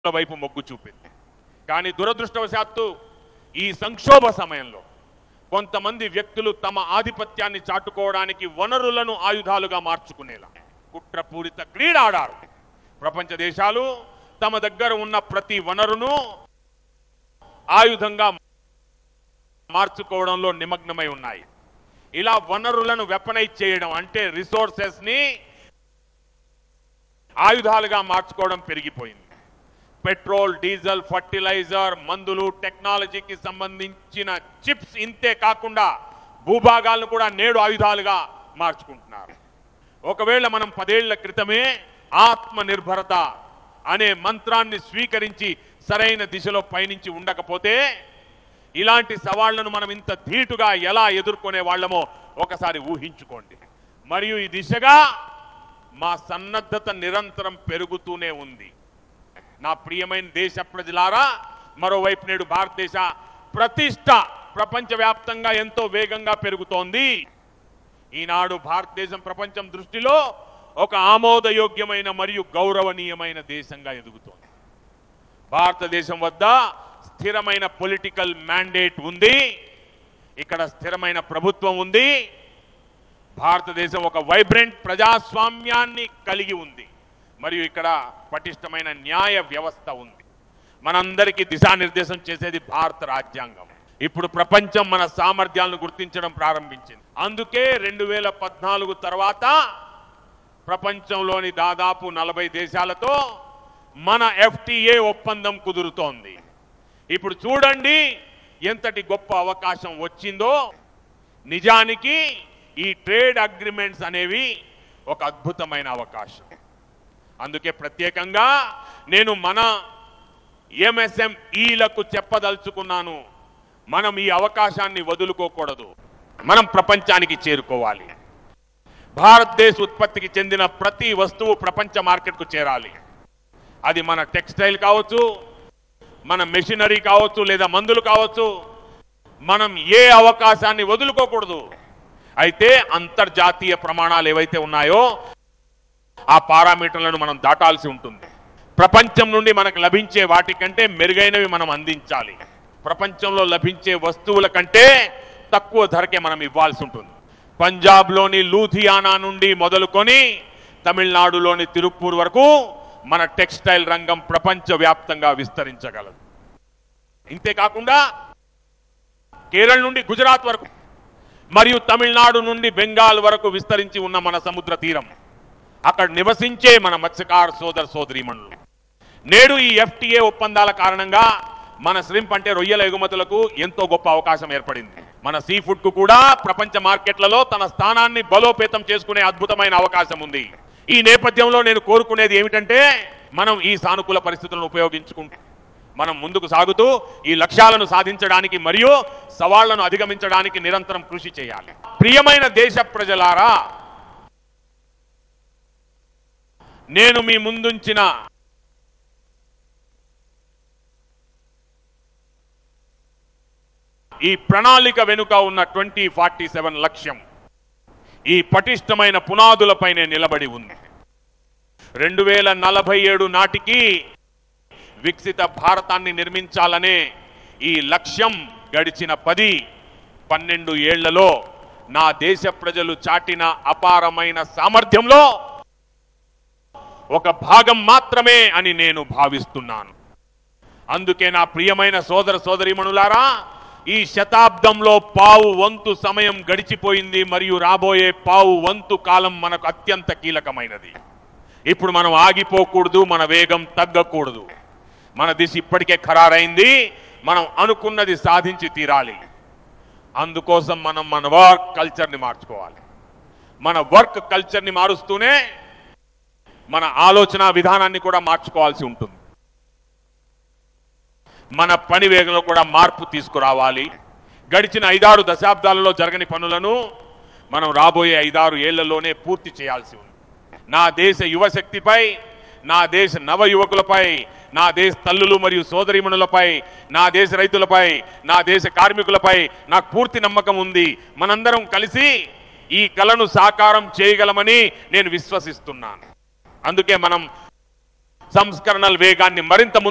వైపు మొగ్గు చూపింది కానీ దురదృష్టవశాత్తు ఈ సంక్షోభ సమయంలో కొంతమంది వ్యక్తులు తమ ఆధిపత్యాన్ని చాటుకోవడానికి వనరులను ఆయుధాలుగా మార్చుకునేలా కుట్రపూరిత క్రీడ ఆడారు ప్రపంచ దేశాలు తమ దగ్గర ఉన్న ప్రతి వనరును ఆయుధంగా మార్చుకోవడంలో నిమగ్నమై ఉన్నాయి ఇలా వనరులను వెపనైజ్ చేయడం అంటే రిసోర్సెస్ ని ఆయుధాలుగా మార్చుకోవడం పెరిగిపోయింది పెట్రోల్ డీజిల్ ఫర్టిలైజర్ మందులు టెక్నాలజీకి సంబంధించిన చిప్స్ ఇంతే కాకుండా భూభాగాలను కూడా నేడు ఆయుధాలుగా మార్చుకుంటున్నారు ఒకవేళ మనం పదేళ్ల క్రితమే ఆత్మ నిర్భరత అనే మంత్రాన్ని స్వీకరించి సరైన దిశలో పయనించి ఉండకపోతే ఇలాంటి సవాళ్లను మనం ఇంత ధీటుగా ఎలా ఎదుర్కొనే వాళ్ళమో ఒకసారి ఊహించుకోండి మరియు ఈ దిశగా మా సన్నద్ధత నిరంతరం పెరుగుతూనే ఉంది నా ప్రియమైన దేశ ప్రజలారా మరోవైపు నేడు భారతదేశ ప్రతిష్ట ప్రపంచవ్యాప్తంగా ఎంతో వేగంగా పెరుగుతోంది ఈనాడు భారతదేశం ప్రపంచం దృష్టిలో ఒక ఆమోదయోగ్యమైన మరియు గౌరవనీయమైన దేశంగా ఎదుగుతోంది భారతదేశం వద్ద స్థిరమైన పొలిటికల్ మ్యాండేట్ ఉంది ఇక్కడ స్థిరమైన ప్రభుత్వం ఉంది భారతదేశం ఒక వైబ్రెంట్ ప్రజాస్వామ్యాన్ని కలిగి ఉంది మరియు ఇక్కడ పటిష్టమైన న్యాయ వ్యవస్థ ఉంది మనందరికీ దిశానిర్దేశం చేసేది భారత రాజ్యాంగం ఇప్పుడు ప్రపంచం మన సామర్థ్యాలను గుర్తించడం ప్రారంభించింది అందుకే రెండు వేల పద్నాలుగు తర్వాత ప్రపంచంలోని దాదాపు నలభై దేశాలతో మన ఎఫ్టీఏ ఒప్పందం కుదురుతోంది ఇప్పుడు చూడండి ఎంతటి గొప్ప అవకాశం వచ్చిందో నిజానికి ఈ ట్రేడ్ అగ్రిమెంట్స్ అనేవి ఒక అద్భుతమైన అవకాశం అందుకే ప్రత్యేకంగా నేను మన ఎంఎస్ఎంఈలకు చెప్పదలుచుకున్నాను మనం ఈ అవకాశాన్ని వదులుకోకూడదు మనం ప్రపంచానికి చేరుకోవాలి భారతదేశ ఉత్పత్తికి చెందిన ప్రతి వస్తువు ప్రపంచ మార్కెట్కు చేరాలి అది మన టెక్స్టైల్ కావచ్చు మన మెషినరీ కావచ్చు లేదా మందులు కావచ్చు మనం ఏ అవకాశాన్ని వదులుకోకూడదు అయితే అంతర్జాతీయ ప్రమాణాలు ఏవైతే ఉన్నాయో ఆ పారామీటర్లను మనం దాటాల్సి ఉంటుంది ప్రపంచం నుండి మనకు లభించే వాటికంటే మెరుగైనవి మనం అందించాలి ప్రపంచంలో లభించే వస్తువుల కంటే తక్కువ ధరకే మనం ఇవ్వాల్సి ఉంటుంది పంజాబ్లోని లూధియానా నుండి మొదలుకొని తమిళనాడులోని తిరుప్పూర్ వరకు మన టెక్స్టైల్ రంగం ప్రపంచవ్యాప్తంగా విస్తరించగలదు ఇంతేకాకుండా కేరళ నుండి గుజరాత్ వరకు మరియు తమిళనాడు నుండి బెంగాల్ వరకు విస్తరించి ఉన్న మన సముద్ర తీరం అక్కడ నివసించే మన మత్స్యకార సోదర సోదరీమణులు నేడు ఈ ఎఫ్టీఏ ఒప్పందాల కారణంగా మన శ్రింప్ అంటే రొయ్యల ఎగుమతులకు ఎంతో గొప్ప అవకాశం ఏర్పడింది మన సీ ఫుడ్ కు కూడా ప్రపంచ మార్కెట్లలో తన స్థానాన్ని బలోపేతం చేసుకునే అద్భుతమైన అవకాశం ఉంది ఈ నేపథ్యంలో నేను కోరుకునేది ఏమిటంటే మనం ఈ సానుకూల పరిస్థితులను ఉపయోగించుకుంటూ మనం ముందుకు సాగుతూ ఈ లక్ష్యాలను సాధించడానికి మరియు సవాళ్లను అధిగమించడానికి నిరంతరం కృషి చేయాలి ప్రియమైన దేశ ప్రజలారా నేను మీ ముందుంచిన ఈ ప్రణాళిక వెనుక ఉన్న ట్వంటీ ఫార్టీ సెవెన్ లక్ష్యం ఈ పటిష్టమైన పునాదులపైనే నిలబడి ఉంది రెండు వేల నలభై ఏడు నాటికి వికసిత భారతాన్ని నిర్మించాలనే ఈ లక్ష్యం గడిచిన పది పన్నెండు ఏళ్లలో నా దేశ ప్రజలు చాటిన అపారమైన సామర్థ్యంలో ఒక భాగం మాత్రమే అని నేను భావిస్తున్నాను అందుకే నా ప్రియమైన సోదర సోదరీమణులారా ఈ శతాబ్దంలో పావు వంతు సమయం గడిచిపోయింది మరియు రాబోయే పావు వంతు కాలం మనకు అత్యంత కీలకమైనది ఇప్పుడు మనం ఆగిపోకూడదు మన వేగం తగ్గకూడదు మన దిశ ఇప్పటికే ఖరారైంది మనం అనుకున్నది సాధించి తీరాలి అందుకోసం మనం మన వర్క్ కల్చర్ని మార్చుకోవాలి మన వర్క్ కల్చర్ని మారుస్తూనే మన ఆలోచన విధానాన్ని కూడా మార్చుకోవాల్సి ఉంటుంది మన పని వేగంలో కూడా మార్పు తీసుకురావాలి గడిచిన ఐదారు దశాబ్దాలలో జరగని పనులను మనం రాబోయే ఐదారు ఏళ్లలోనే పూర్తి చేయాల్సి ఉంది నా దేశ యువశక్తిపై నా దేశ నవ యువకులపై నా దేశ తల్లులు మరియు సోదరీమణులపై నా దేశ రైతులపై నా దేశ కార్మికులపై నాకు పూర్తి నమ్మకం ఉంది మనందరం కలిసి ఈ కలను సాకారం చేయగలమని నేను విశ్వసిస్తున్నాను అందుకే మనం సంస్కరణల వేగాన్ని మరింత ముందుకు